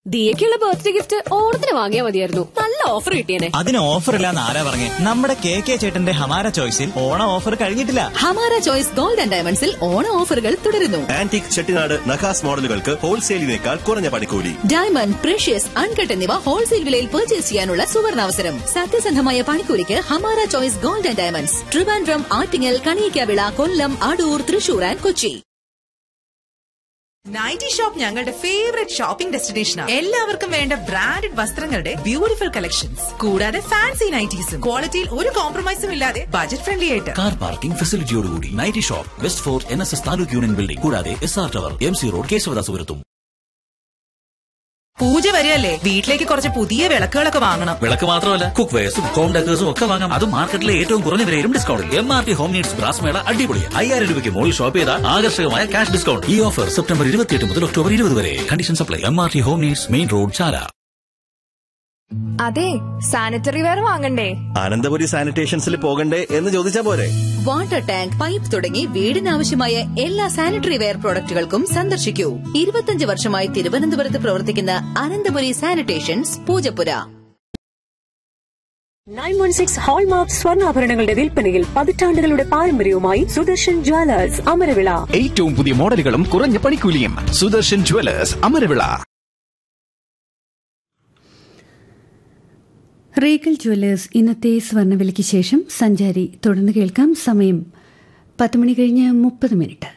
ദിയക്കുള്ള birthday gift ഓണത്തിന് വാങ്ങിയാൽ മതിയായിരുന്നു നല്ല ഓഫർ കിട്ടിയേനെ അതിന് ഓഫർ ഇല്ലാന്ന് ആരാ പറഞ്ഞേ നമ്മുടെ കെ കെ ചേട്ടന്റെ ഹമാര ചോയ്സിൽ ഓണ ഓഫർ കഴിഞ്ഞിട്ടില്ല ഹമാര ചോയ്സ് ഗോൾഡ് ആൻഡ് ഡയമണ്ട്സിൽ ഓണ ഓഫറുകൾ തുടരുന്നു ആന്റിക് ചെട്ടിനാട് നഖാസ് മോഡലുകൾക്ക് ഹോൾസെയിലിനേക്കാൾ കുറഞ്ഞ പണിക്കൂലി ഡയമണ്ട് പ്രഷ്യസ് അൺകട്ട് എന്നിവ ഹോൾസെയിൽ വിലയിൽ പർച്ചേസ് ചെയ്യാനുള്ള സുവർണാവസരം സത്യസന്ധമായ പണിക്കൂലിക്ക് Hamara choice gold and diamonds Trivandrum Attingal Kaniyakavila Kollam Adoor Thrissur and Kochi nighty shop ഞങ്ങളുടെ ഫേവറേറ്റ് ഷോപ്പിംഗ് ഡെസ്റ്റിനേഷനാണ് എല്ലാവർക്കും വേണ്ട ബ്രാൻഡഡ് വസ്ത്രങ്ങളുടെ ബ്യൂട്ടിഫുൾ കളക്ഷൻസ് കൂടാതെ ഫാൻസി നൈറ്റീസും ക്വാളിറ്റിയിൽ ഒരു കോംപ്രമൈസും ഇല്ലാതെ ബജറ്റ് ഫ്രണ്ട്ലി ആയിട്ട് കാർ പാർക്കിംഗ് ഫെസിലിറ്റിയോടുകൂടി nighty shop west fort N S S taluk union building കൂടാതെ S R tower M C road കേശവദാസുപുരത്തും Pooja വരെയല്ലേ വീട്ടിലേക്ക് കുറച്ച് പുതിയ വിളക്കുകളൊക്കെ വാങ്ങണം വിളക്ക് മാത്രമല്ല കുക്ക് വെയർസും ഹോം ഡെക്കേഴ്സും ഒക്കെ വാങ്ങാം അതും മാർക്കറ്റിലെ ഏറ്റവും കുറഞ്ഞ വിലയിലും ഡിസ്കൗണ്ടിൽ M R T home needs brass mela അടിപൊളി അയ്യായിരം രൂപയ്ക്ക് മുകളിൽ ഷോപ്പ് ചെയ്താൽ ആകർഷകമായ ക്യാഷ് ഡിസ്കൗണ്ട് ഈ ഓഫർ സെപ്റ്റംബർ ഇരുപത്തിയെട്ട് മുതൽ ഒക്ടോബർ ഇരുപത് വരെ condition supply M R T home needs main road Chala അതെ സാനിറ്ററി വെയർ വാങ്ങണ്ടേ അനന്തപുരി സാനിറ്റേഷൻസിൽ പോകണ്ടേ എന്ന് ചോദിച്ചാ പോരെ വാട്ടർ ടാങ്ക് പൈപ്പ് തുടങ്ങി വീടിനാവശ്യമായ എല്ലാ സാനിറ്ററി വെയർ പ്രോഡക്റ്റുകൾക്കും സന്ദർശിക്കൂ ഇരുപത്തിയഞ്ച് വർഷമായി തിരുവനന്തപുരത്ത് പ്രവർത്തിക്കുന്ന Ananthapuri sanitations Poojappura nine one six hallmark സ്വർണ്ണാഭരണങ്ങളുടെ വിൽപ്പനയിൽ പതിറ്റാണ്ടുകളുടെ പാരമ്പര്യവുമായി സുദർശൻ ജ്വല്ലേഴ്സ് അമരവിള ഏറ്റവും പുതിയ മോഡലുകളും കുറഞ്ഞ പണിക്കൂലിയും Sudarshan jewellers Amaravila Regal jewellers ഇന്നത്തെ സ്വർണ്ണവിലയ്ക്ക് ശേഷം സഞ്ചാരി തുടർന്ന് കേൾക്കാം സമയം പത്ത് മണി കഴിഞ്ഞ് മുപ്പത് minute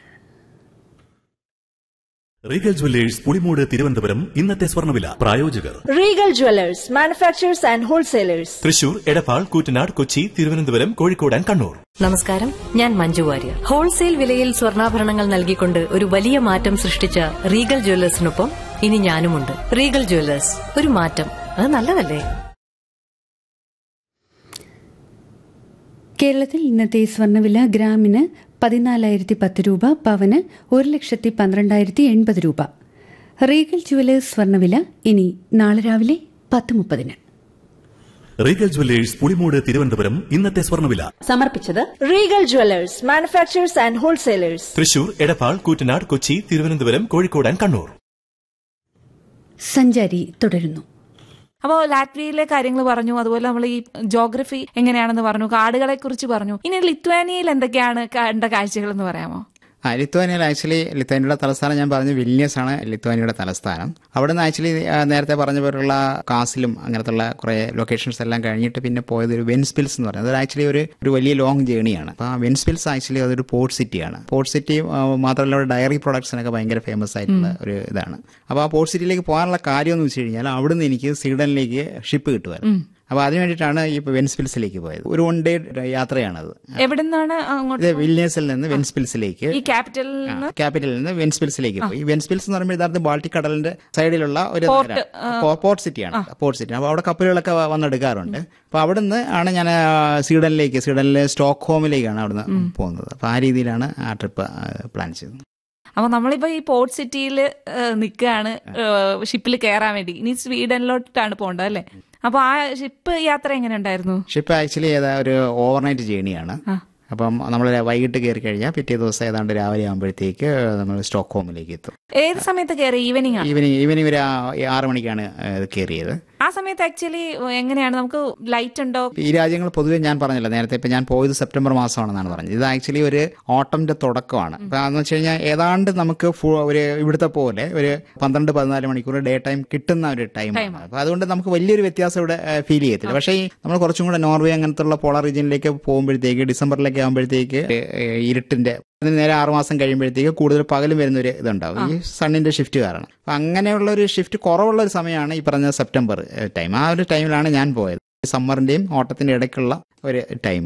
Regal jewellers Pulimoodu Thiruvananthapuram ഇന്നത്തെ സ്വർണ്ണവില പ്രായോജകർ Regal jewellers manufacturers and wholesalers Thrissur Edappal Koottanad Kochi Thiruvananthapuram Kozhikode and Kannur നമസ്കാരം ഞാൻ മഞ്ജു വാര്യർ ഹോൾസെയിൽ വിലയിൽ സ്വർണ്ണാഭരണങ്ങൾ നൽകിക്കൊണ്ട് ഒരു വലിയ മാറ്റം സൃഷ്ടിച്ച റീഗൽ ജ്വല്ലേഴ്സിനൊപ്പം ഇനി ഞാനുമുണ്ട് റീഗൽ ജ്വല്ലേഴ്സ് ഒരു മാറ്റം അത് നല്ലതല്ലേ കേരളത്തിൽ ഇന്നത്തെ സ്വർണ്ണവില ഗ്രാമിന് പതിനാലായിരത്തി പത്ത് രൂപ പവന് ഒരു ലക്ഷത്തി പന്ത്രണ്ടായിരത്തി എൺപത് രൂപ റീഗൽ ജുവലേഴ്സ് സ്വർണ്ണവില ഇനി നാളെ രാവിലെ പത്ത് മുപ്പതിന് റീഗൽ ജുവല്ലേഴ്സ് പുളിമൂട് തിരുവനന്തപുരം ഇന്നത്തെ സ്വർണ്ണവില സമർപ്പിച്ചത് Regal jewellers manufacturers and wholesalers Thrissur Edappal Koottanad Kochi Thiruvananthapuram Kozhikode and Kannur സഞ്ചാരി തുടരുന്നു അപ്പോൾ ലാറ്റ്വിയയിലെ കാര്യങ്ങൾ പറഞ്ഞു അതുപോലെ നമ്മൾ ഈ ജോഗ്രഫി എങ്ങനെയാണെന്ന് പറഞ്ഞു കാടുകളെ കുറിച്ച് പറഞ്ഞു ഇനി ലിത്വാനിയയിൽ എന്തൊക്കെയാണ് കണ്ട കാഴ്ചകൾ എന്ന് പറയാമോ ആ ലിത്വാനിയയിൽ ആക്ച്വലി ലിത്വാനിയയുടെ തലസ്ഥാനം ഞാൻ പറഞ്ഞു വില്യസ് ആണ് ലിത്വാനിയയുടെ തലസ്ഥാനം അവിടെ നിന്ന് ആക്ച്വലി നേരത്തെ പറഞ്ഞ പോലുള്ള കാസിലും അങ്ങനത്തുള്ള കുറേ ലൊക്കേഷൻസ് എല്ലാം കഴിഞ്ഞിട്ട് പിന്നെ പോയത് ഒരു വെൻസ്പിൽസ് എന്ന് പറയുന്നത് അത് ആക്ച്വലി ഒരു ഒരു വലിയ ലോങ് ജേണിയാണ് അപ്പോൾ ആ വെൻസ്പിൽസ് ആക്ച്വലി അതൊരു പോർട്ട് സിറ്റിയാണ് പോർട്ട് സിറ്റി മാത്രമല്ല അവിടെ ഡയറി പ്രൊഡക്ട്സിനൊക്കെ ഭയങ്കര ഫേമസ് ആയിട്ടുള്ള ഒരു ഇതാണ് അപ്പോൾ ആ പോർട്ട് സിറ്റിയിലേക്ക് പോകാനുള്ള കാര്യം എന്ന് വെച്ച് കഴിഞ്ഞാൽ അവിടുന്ന് എനിക്ക് സ്വീഡനിലേക്ക് ഷിപ്പ് കിട്ടുമായിരുന്നു അപ്പോൾ അതിന് വേണ്ടിയിട്ടാണ് ഈ വെൻസ്പിൽസിലേക്ക് പോയത് ഒരു വൺ ഡേ യാത്രയാണത് എവിടെ നിന്നാണ് ഇത് അങ്ങോട്ട് വില്യസിൽ നിന്ന് വെൻസ്പിൽസിലേക്ക് ഈ ക്യാപിറ്റലിൽ നിന്ന് ക്യാപിറ്റലിൽ നിന്ന് വെൻസ്പിൽസിലേക്ക് പോയി ഈ വെൻസ്പിൽസ് എന്ന് പറയുമ്പോൾ യഥാർത്ഥ ബാൾട്ടിക് കടലിന്റെ സൈഡിലുള്ള ഒരു Port, നഗരം. ആ. പോ- പോർട്ട് സിറ്റിയാണ് പോർട്ട് സിറ്റി അപ്പോൾ അവിടെ കപ്പലുകളൊക്കെ വ- വന്നെടുക്കാറുണ്ട് അപ്പോൾ അവിടുന്ന് ആണ് ഞാൻ ആ, സ്വീഡനിലേക്ക് സ്വീഡനിലെ സ്റ്റോക്ക്ഹോമിലേക്കാണ് അവിടുന്ന് പോകുന്നത് അപ്പോൾ ആ രീതിയിലാണ് ആ ട്രിപ്പ് പ്ലാൻ ചെയ്തത് അപ്പൊ നമ്മളിപ്പോ ഈ പോർട്ട് സിറ്റിയിൽ നിൽക്കുകയാണ് ഷിപ്പിൽ കയറാൻ വേണ്ടി ഇനി സ്വീഡനിലോട്ടാണ് പോകേണ്ടത് അല്ലേ അപ്പൊ ആ ഷിപ്പ് യാത്ര എങ്ങനെ ഉണ്ടായിരുന്നു ഷിപ്പ് ആക്ച്വലി ഏതാ ഒരു ഓവർനൈറ്റ് ജേണിയാണ് അപ്പം നമ്മൾ വൈകിട്ട് കയറി കഴിഞ്ഞാൽ പിറ്റേ ദിവസം ഏതാണ്ട് രാവിലെ ആകുമ്പോഴത്തേക്ക് നമ്മൾ സ്റ്റോക്ക്ഹോമിലേക്ക് എത്തും ഏത് സമയത്ത് കയറി ഈവനിങ് ആണ് ഈവനിങ് ഈവനിങ് ഒരു ആ- ആറ് മണിക്കാണ് ഏഹ്, കയറിയത് ആ സമയത്ത് ആക്ച്വലി എങ്ങനെയാണ് നമുക്ക് ലൈറ്റ് ഉണ്ടോ ഈ രാജ്യങ്ങൾ പൊതുവെ ഞാൻ പറഞ്ഞല്ലോ നേരത്തെ ഇപ്പൊ ഞാൻ പോയത് സെപ്റ്റംബർ മാസമാണെന്നാണ് പറഞ്ഞത് ഇത് ആക്ച്വലി ഒരു ഓട്ടമിന്റെ തുടക്കമാണ് അപ്പൊ അതെന്ന് വെച്ച് കഴിഞ്ഞാൽ ഏതാണ്ട് നമുക്ക് ഫു- ഒരു ഇവിടുത്തെ പോലെ ഒരു പന്ത്രണ്ട് പതിനാല് മണിക്കൂർ ഡേ ടൈം കിട്ടുന്ന ഒരു ടൈമാണ് അപ്പൊ അതുകൊണ്ട് നമുക്ക് വലിയൊരു വ്യത്യാസം ഇവിടെ ഫീൽ ചെയ്യത്തില്ല പക്ഷേ ഈ നമ്മൾ കുറച്ചും കൂടെ നോർവേ അങ്ങനത്തുള്ള പോളർ റീജിയനിലേക്ക് പോകുമ്പോഴത്തേക്ക് ഡിസംബറിലേക്ക് ആകുമ്പോഴത്തേക്ക് ഏഹ്, ഇരുട്ടിന്റെ അതിന് നേരെ ആറുമാസം കഴിയുമ്പോഴത്തേക്ക് കൂടുതൽ പകലും വരുന്ന ഒരു ഇതുണ്ടാവും ഈ സണ്ണിന്റെ ഷിഫ്റ്റ് കാരണം അപ്പൊ അങ്ങനെയുള്ള ഒരു ഷിഫ്റ്റ് കുറവുള്ള ഒരു സമയമാണ് ഈ പറഞ്ഞ സെപ്റ്റംബർ ടൈം ആ ഒരു ടൈമിലാണ് ഞാൻ പോയത് സമ്മറിന്റെയും ഓട്ടത്തിന്റെ ഇടയ്ക്കുള്ള ഒരു ടൈം